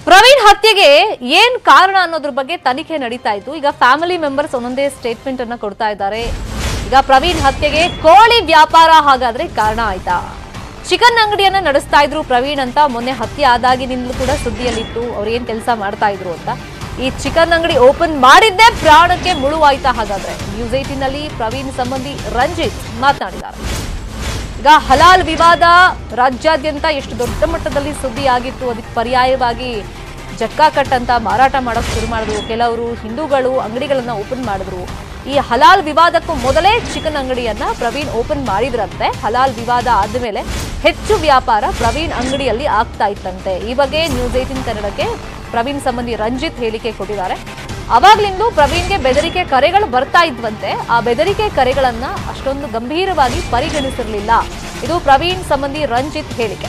ಪ್ರವೀಣ್ ಹತ್ಯೆಗೆ ಏನ್ ಕಾರಣ ಅನ್ನೋದ್ರ ಬಗ್ಗೆ ತನಿಖೆ ನಡೀತಾ ಇತ್ತು ಈಗ ಫ್ಯಾಮಿಲಿ ಮೆಂಬರ್ಸ್ ಒಂದೊಂದೇ ಸ್ಟೇಟ್ಮೆಂಟ್ ಅನ್ನ ಕೊಡ್ತಾ ಇದ್ದಾರೆ ಈಗ ಪ್ರವೀಣ್ ಹತ್ಯೆಗೆ ಕೋಳಿ ವ್ಯಾಪಾರ ಹಾಗಾದ್ರೆ ಕಾರಣ ಆಯ್ತಾ ಚಿಕನ್ ಅಂಗಡಿಯನ್ನ ನಡೆಸ್ತಾ ಇದ್ರು ಪ್ರವೀಣ್ ಅಂತ ಮೊನ್ನೆ ಹತ್ಯೆ ಆದಾಗಿನಿಂದಲೂ ಕೂಡ ಸುದ್ದಿಯಲ್ಲಿತ್ತು ಅವ್ರು ಏನ್ ಕೆಲಸ ಮಾಡ್ತಾ ಇದ್ರು ಅಂತ ಈ ಚಿಕನ್ ಅಂಗಡಿ ಓಪನ್ ಮಾಡಿದ್ದೇ ಪ್ರಾಣಕ್ಕೆ ಮುಳುವಾಯ್ತಾ ಹಾಗಾದ್ರೆ ನ್ಯೂಸ್ ಏಟಿನಲ್ಲಿ ಪ್ರವೀಣ್ ಸಂಬಂಧಿ ರಂಜಿತ್ ಮಾತನಾಡಿದ್ದಾರೆ ಈಗ ಹಲಾಲ್ ವಿವಾದ ರಾಜ್ಯಾದ್ಯಂತ ಎಷ್ಟು ದೊಡ್ಡ ಮಟ್ಟದಲ್ಲಿ ಸುದ್ದಿ ಆಗಿತ್ತು ಅದಕ್ಕೆ ಪರ್ಯಾಯವಾಗಿ ಜಟ್ಕಾ ಕಟ್ ಅಂತ ಮಾರಾಟ ಮಾಡೋಕೆ ಶುರು ಮಾಡಿದ್ರು ಕೆಲವರು ಹಿಂದೂಗಳು ಅಂಗಡಿಗಳನ್ನ ಓಪನ್ ಮಾಡಿದ್ರು ಈ ಹಲಾಲ್ ವಿವಾದಕ್ಕೂ ಮೊದಲೇ ಚಿಕನ್ ಅಂಗಡಿಯನ್ನ ಪ್ರವೀಣ್ ಓಪನ್ ಮಾಡಿದ್ರಂತೆ ಹಲಾಲ್ ವಿವಾದ ಆದಮೇಲೆ ಹೆಚ್ಚು ವ್ಯಾಪಾರ ಪ್ರವೀಣ್ ಅಂಗಡಿಯಲ್ಲಿ ಆಗ್ತಾ ಇತ್ತಂತೆ ಈ ಬಗ್ಗೆ ನ್ಯೂಸ್ ಏಟಿನ್ ಕನ್ನಡಕ್ಕೆ ಪ್ರವೀಣ್ ಸಂಬಂಧಿ ರಂಜಿತ್ ಹೇಳಿಕೆ ಕೊಟ್ಟಿದ್ದಾರೆ ಅವಾಗ್ಲಿಂದಲೂ ಪ್ರವೀಣ್ಗೆ ಬೆದರಿಕೆ ಕರೆಗಳು ಬರ್ತಾ ಇದ್ವಂತೆ ಆ ಬೆದರಿಕೆ ಕರೆಗಳನ್ನ ಅಷ್ಟೊಂದು ಗಂಭೀರವಾಗಿ ಪರಿಗಣಿಸಿರಲಿಲ್ಲ ಇದು ಪ್ರವೀಣ್ ಸಂಬಂಧಿ ರಂಜಿತ್ ಹೇಳಿಕೆ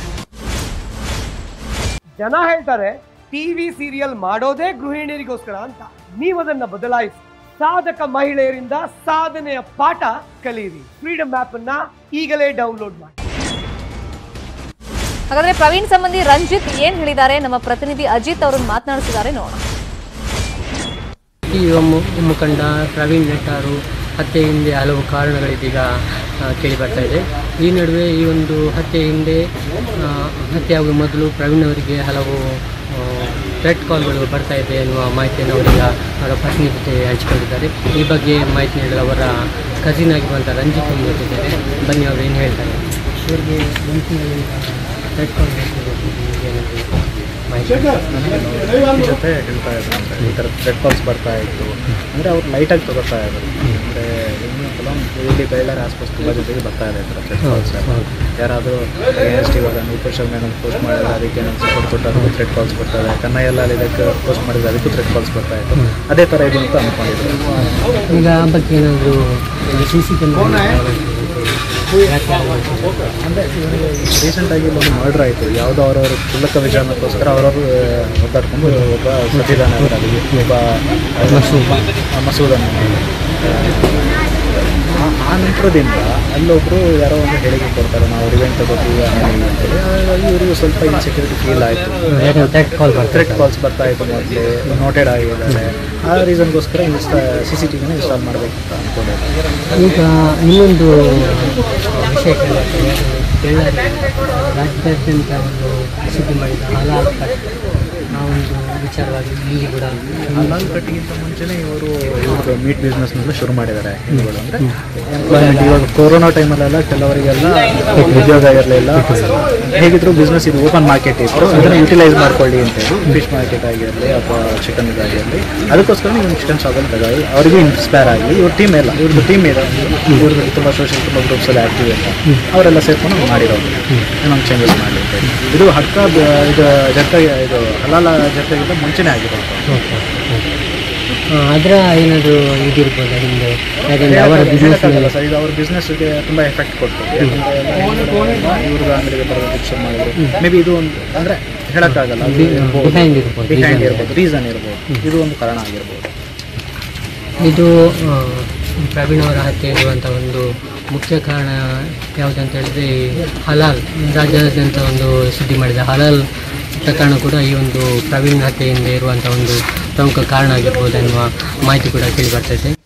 ಜನ ಹೇಳ್ತಾರೆ ಟಿವಿ ಸೀರಿಯಲ್ ಮಾಡೋದೇ ಗೃಹಿಣಿಯರಿಗೋಸ್ಕರ ಅಂತ ನೀವದನ್ನ ಬದಲಾಯಿಸಿ ಸಾಧಕ ಮಹಿಳೆಯರಿಂದ ಸಾಧನೆಯ ಪಾಠ ಕಲಿಯಿರಿ ಫ್ರೀಡಮ್ ಆಪ್ ಅನ್ನ ಈಗಲೇ ಡೌನ್ಲೋಡ್ ಮಾಡಿ ಹಾಗಾದ್ರೆ ಪ್ರವೀಣ್ ಸಂಬಂಧಿ ರಂಜಿತ್ ಏನ್ ಹೇಳಿದ್ದಾರೆ ನಮ್ಮ ಪ್ರತಿನಿಧಿ ಅಜಿತ್ ಅವರನ್ನು ಮಾತನಾಡಿಸಿದ್ದಾರೆ ನೋಡೋಣ ಈ ಯುವ ಮು- ಮುಖಂಡ ಪ್ರವೀಣ್ ನೆಟ್ಟಾರು ಹತ್ಯೆ ಹಿಂದೆ ಹಲವು ಕಾರಣಗಳಿದೀಗ ಆ, ಕೇಳಿ ಬರ್ತಾ ಇದೆ ಈ ನಡುವೆ ಈ ಒಂದು ಹತ್ಯೆ ಹಿಂದೆ ಆ, ಹತ್ಯೆ ಆಗುವ ಮೊದಲು ಪ್ರವೀಣ್ ಅವರಿಗೆ ಹಲವು ಥ್ರೆಟ್ ಕಾಲ್ಗಳು ಬರ್ತಾ ಇದೆ ಎನ್ನುವ ಮಾಹಿತಿಯನ್ನು ಅವರೀಗ ಅವರ ಪತ್ನಿ ಜೊತೆ ಹಂಚಿಕೊಂಡಿದ್ದಾರೆ ಈ ಬಗ್ಗೆ ಮಾಹಿತಿ ನೀಡಲು ಅವರ ಕಸಿನ್ ಆಗಿರುವಂಥ ರಂಜಿತ್ ಅವರು ಗೊತ್ತಿದ್ದಾರೆ ಬನ್ನಿ ಅವರು ಏನು ಹೇಳ್ತಾರೆ ಇವರಿಗೆ ಮುಂಚಿನಲ್ಲಿ ಥ್ರೆಟ್ ಕಾಲ್ ಏನಾದರೂ ಮಾಹಿತಿ ಈ ಜೊತೆ ಹೇಳ್ತಾ ಇದ್ರು ಈ ಥರ ಥ್ರೆಡ್ ಕಾಲ್ಸ್ ಬರ್ತಾ ಇತ್ತು ಅಂದರೆ ಅವ್ರು ಲೈಟಾಗಿ ತಗೋತಾ ಇದ್ರು ಅಂದರೆ ಇನ್ನು ಕೆಲವೊಂದು ಇಲ್ಲಿ ಬೈಲಾರ ಆಸ್ಪಾಸ್ ತುಂಬ ಜೊತೆಗೆ ಬರ್ತಾ ಇದೆ ಈ ಥರ ಥ್ರೆಡ್ ಕಾಲ್ಸ್ ಯಾರಾದರೂ ಅಗೇನ್ಸ್ಟ್ ಇವಾಗ ನೂಪುರ್ ಶರ್ಮ ಏನಾದ್ರು ಪೋಸ್ಟ್ ಮಾಡಿದ್ರೆ ಅದಕ್ಕೆ ಏನಾದ್ರು ಸಪೋರ್ಟ್ ಕೊಟ್ಟು ಅದಕ್ಕೂ ಥ್ರೆಡ್ ಕಾಲ್ಸ್ ಬರ್ತಾ ಇದೆ ಕನ್ನಯ್ಯ ಎಲ್ಲ ಇದಕ್ಕೆ ಪೋಸ್ಟ್ ಮಾಡಿದ್ರೆ ಅದಕ್ಕೂ ಥ್ರೆಡ್ ಕಾಲ್ಸ್ ಬರ್ತಾ ಇತ್ತು ಅದೇ ಥರ ಇದು ಅಂತ ಅಂದ್ಕೊಂಡಿದ್ರು ಈಗ ಆ ಬಗ್ಗೆ ಏನಾದರೂ ಸಿ ಸಿ ಅಂದರೆ ರೀಸೆಂಟಾಗಿ ಇಲ್ಲೊಂದು ಮರ್ಡರ್ ಆಯಿತು ಯಾವುದೋ ಅವರವರು ಕ್ಷುಲ್ಲಕ ವಿಚಾರಣಕ್ಕೋಸ್ಕರ ಅವರವರು ಒದ್ದಾಡ್ಕೊಂಡು ಒಬ್ಬ ಸತ್ತಿದ್ದಾನೆ ಅದರಲ್ಲಿ ಒಬ್ಬ ಮಸೂದ್ ಮಸೂದನ್ನು ಆ- ಆ ನಂತರದಿಂದ ಅಲ್ಲೊಬ್ಬರು ಯಾರೋ ಒಂದು ಹೇಳಿಕೆ ಕೊಡ್ತಾರೆ ನಾವು ರಿವೆಂಟ್ ತಗೋತೀವಿ ಆಮೇಲೆ ಅಂತೇಳಿ ಹಾಗಾಗಿ ಇವರಿಗೂ ಸ್ವಲ್ಪ ಇನ್ಸೆಕ್ಯೂರಿಟಿ ಫೀಲ್ ಆಯಿತು ಯಾಕಂದ್ರೆ ಥ್ರೆಟ್ ಕಾಲ್ ಬರ್ತದೆ ಥ್ರೆಟ್ ಕಾಲ್ಸ್ ಬರ್ತಾ ಇತ್ತು ಮೊದಲೇ ನೋಟೆಡ್ ಆಗಿದ್ದಾರೆ ಆ ರೀಸನ್ಗೋಸ್ಕರ ಇನ್ಸ್ಟಾ ಸಿ ಸಿ ಟಿ ವಿನ ಇನ್ಸ್ಟಾಲ್ ಮಾಡಬೇಕು ಅಂತ ಅಂದ್ಕೊಂಡಿದ್ದಾರೆ ಈಗ ಇನ್ನೊಂದು ವಿಷಯ ಕೇಳಕ್ಕೆ ಬಳ್ಳಾರಿ ರಾಜ್ಯಾದ್ಯಂತ ಒಂದು ಸುದ್ದಿ ಮಾಡಿದ ಹಲಾಲ್ ಕಟ್ ಆ ಒಂದು ವಿಚಾರವಾಗಿ ಇಲ್ಲಿ ಕೂಡ ಹಲಾಲ್ ಕಟ್ಟಿಗಿಂತ ಮುಂಚೆನೇ ಇವರು ಇವ್ರದ್ದು ಮೀಟ್ ಬಿಸ್ನೆಸ್ನೆಲ್ಲ ಶುರು ಮಾಡಿದ್ದಾರೆ ಹಿಂದೂಗಳು ಅಂದರೆ ಎಂಪ್ಲಾಯ್ಮೆಂಟ್ ಇವಾಗ ಕೊರೋನಾ ಟೈಮಲ್ಲೆಲ್ಲ ಕೆಲವರಿಗೆಲ್ಲ ಉದ್ಯೋಗ ಇರಲಿಲ್ಲ ಹೇಗಿದ್ರು ಬಿಸ್ನೆಸ್ ಇದು ಓಪನ್ ಮಾರ್ಕೆಟ್ ಇತ್ತು ಅದನ್ನು ಯುಟಿಲೈಸ್ ಮಾಡ್ಕೊಳ್ಳಿ ಅಂತೇಳಿ ಫಿಶ್ ಮಾರ್ಕೆಟ್ ಆಗಿರಲಿ ಅಥವಾ ಚಿಕನ್ ಇದಾಗಿರಲಿ ಅದಕ್ಕೋಸ್ಕರ ನೀವು ಚಿಕನ್ ಶಾಪಲ್ಲಿ ತಗೊಳ್ಳಿ ಅವರಿಗೂ ಇನ್ಸ್ಪೈರ್ ಆಗಲಿ ಇವ್ರ ಟೀಮ್ ಎಲ್ಲ ಇವ್ರದ್ದು ಟೀಮ್ ಇದೆ ಇವ್ರದ್ದು ತುಂಬ ಸೋಷಿಯಲ್ ತುಂಬ ಗ್ರೂಪ್ಸಲ್ಲಿ ಆ್ಯಕ್ಟಿವ್ ಇದೆ ಅವರೆಲ್ಲ ಸೇರ್ಕೊಂಡು ಮಾಡಿರೋದು ಇನ್ನೊಂದು ಚೇಂಜಸ್ ಮಾಡಲಿ ಅಂತ ಹೇಳಿ. ಇದು ಹಕ್ಕ ಬ- ಇದು ಜೊತೆಗೆ ಇದು ಹಲಾಲ ಜೊತೆಗಿಂತ ಮುಂಚೆನೇ ಆಗಿರೋದು ಅದರ ಏನಾದರೂ ಇದಿರ್ಬೋದಾ ಹಿಂದೆ ಯಾಕಂದರೆ ಅವರ ಬಿಸ್ನೆಸ್ ಹೇಳಕ್ಕಾಗಲ್ಲ ಸರ್ ಇದು ಅವ್ರ ಬಿಸ್ನೆಸ್ಗೆ ತುಂಬ ಎಫೆಕ್ಟ್ ಕೊಡ್ತು ಇವ್ರದ್ದು ಅಂಗಡಿಗೆ ಬರೋದಕ್ಕೆ ಶುರು ಮಾಡಿದ್ರು ಮೇ ಬಿ ಇದು ಒಂದು ಅಂದರೆ ಹೇಳೋಕ್ಕಾಗಲ್ಲ behind ಇರ್ಬೋದು, ಬಿಹೈಂಡ್ reason ಇರ್ಬೋದು ರೀಸನ್ ಇರ್ಬೋದು ಇದು ಒಂದು ಕಾರಣ ಆಗಿರ್ಬೋದು ಇದು ಆ, ಪ್ರವೀಣ್ ಅವರ ಹತ್ಯೆ ಇರುವಂಥ ಒಂದು ಮುಖ್ಯ ಕಾರಣ ಯಾವುದಂತ ಹೇಳಿದ್ರೆ ಈ ಹಲಾಲ್ ರಾಜ್ಯಾದ್ಯಂತ ಒಂದು ಸುದ್ದಿ ಮಾಡಿದ ಹಲಾಲ್ ಪ್ರಕರಣ ಕೂಡ ಈ ಒಂದು ಪ್ರವೀಣ್ ಹತ್ಯೆಯಿಂದ ಇರುವಂಥ ಒಂದು ಪ್ರಮುಖ ಕಾರಣ ಆಗಿರ್ಬೋದು ಎನ್ನುವ ಮಾಹಿತಿ ಕೂಡ ಕೇಳಿ ಬರ್ತಾ ಇದೆ